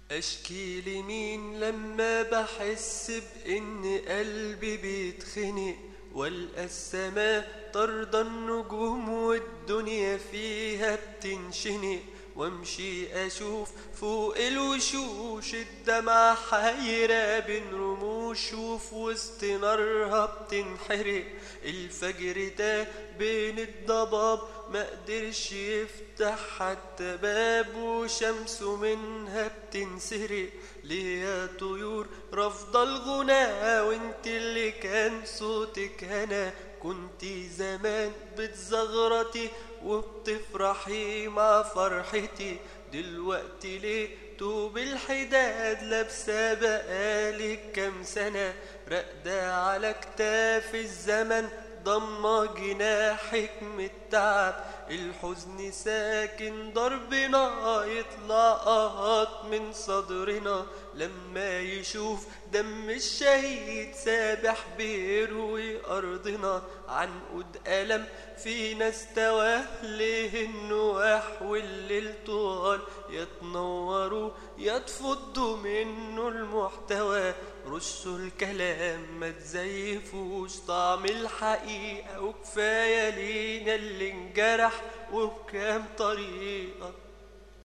اشكي لمين لما بحس بان قلبي بيتخنق والقى السماء طرد النجوم والدنيا فيها بتنشنق وامشي اشوف فوق الوشوش الدمع حيرة بين رموش وفي وسط نارها بتنحرق الفجر ده بين الضباب ما قدرش يفتح حتى باب وشمسه منها بتنسرق ليه يا طيور رافضة الغنى وانت اللي كان صوتك هنا كنت زمان بتزغرتي وبتفرحي مع فرحتي دلوقتي ليه توب الحداد لابسة بقالك كام سنة راقدة على كتاف الزمن ضم جناحك من التعب الحزن ساكن ضربنا يطلع قهط من صدرنا لما يشوف دم الشهيد سابح بيروي أرضنا عنقود ألم فينا استوى ليه النواح والليل طوال يتنوروا يتفضوا منه المحتوى رشوا الكلام ما تزيفوش طعم الحقيقة وكفاية لينا اللي انجرح وبكام طريقة